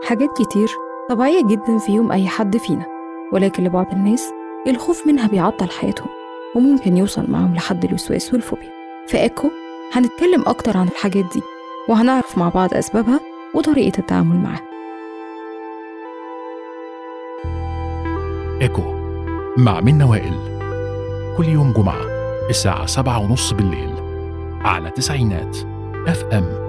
حاجات كتير طبيعية جدا في يوم أي حد فينا ولكن لبعض الناس الخوف منها بيعطل حياتهم وممكن يوصل معاهم لحد الوسواس والفوبيا في إيكو هنتكلم أكتر عن الحاجات دي وهنعرف مع بعض أسبابها وطريقة التعامل معاها إيكو مع منى وائل كل يوم جمعة الساعة سبعة ونص بالليل على تسعينات اف ام